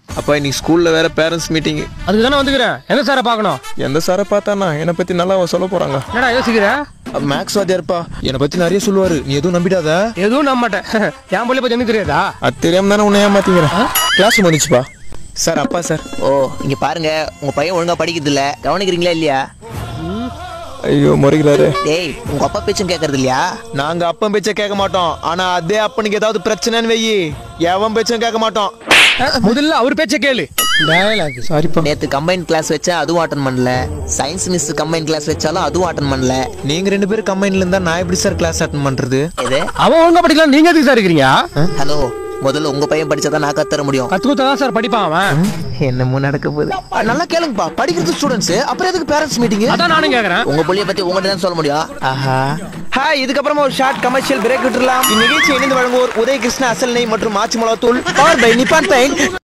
அப்பா இன்னைக்கு ஸ்கூல்ல வேற பேரண்ட்ஸ் மீட்டிங் அதுக்கு தானே வந்துக்கிறேன் எந்த சாரை பார்க்கணும் எந்த சாரை பார்த்தானா என்னை பத்தி நல்லா சொல்ல போறாங்க என்னடா யோசிக்கிற மேக்ஸ் வாத்தியார்ப்பா என்னை பத்தி நிறைய சொல்லுவாரு நீ எதுவும் நம்பிடாத எதுவும் நம்ப மாட்டேன் என் பிள்ளை பத்தி எனக்கு தெரியாதா அது தெரியாம தானே உன்னை ஏமாத்தீங்கிறேன் கிளாஸ் முடிச்சுப்பா சார் அப்பா சார் ஓ இங்க பாருங்க உங்க பையன் ஒழுங்கா படிக்கிறது இல்ல கவனிக்கிறீங்களா இல்லையா ஐயோ முறைகிறாரு டேய் உங்க அப்பா பேச்சும் கேக்குறது இல்லையா நாங்க அப்பன் பேச்ச கேட்க மாட்டோம் ஆனா அதே அப்பனுக்கு ஏதாவது பிரச்சனைன்னு வெயி எவன் பேச்சும் கேட்க மாட்டோம் முதல்ல அவர் பேச்ச கேளு டயலாக் சாரிப்பா நேத்து கம்பைன் கிளாஸ் வச்சா அதுவும் அட்டன் பண்ணல சயின்ஸ் மிஸ் கம்பைன் கிளாஸ் வச்சாலும் அதுவும் அட்டன் பண்ணல நீங்க ரெண்டு பேரும் கம்பைன்ல இருந்தா நான் எப்படி சார் கிளாஸ் அட்டன் பண்றது எது அவன் ஒழுங்கா படிக்கலாம் நீங்க எதுக்கு சார் இருக்கிறீங்க ஹலோ முதல்ல உங்க பையன் படிச்சாதான் நான் கத்தர முடியும் கத்து கொடுத்தா சார் படிப்பான் அவன் என்னமோ நடக்க போகுது அஹ், நல்லா கேளுங்கப்பா படிக்கிறது ஸ்டூடெண்ட்ஸ் அப்புறம் எதுக்கு பேரண்ட்ஸ் மீட்டிங் அதான் நானும் கேக்குறேன் உங்க புள்ளைய பத்தி உங்ககிட்ட தான் சொல்ல முடியும் ஆஹா ஹாய் இதுக்கப்புறமா ஒரு ஷார்ட் கமர்ஷியல் பிரேக் விட்டுறலாம் இந்நிகழ்ச்சி இணைந்து வழங்குவோர் உதய கிருஷ்ண அசல் நெய் மற்றும் ஆச்சி மிளகாத்தூள் பவர் பை நிப்பான் பெயிண்ட்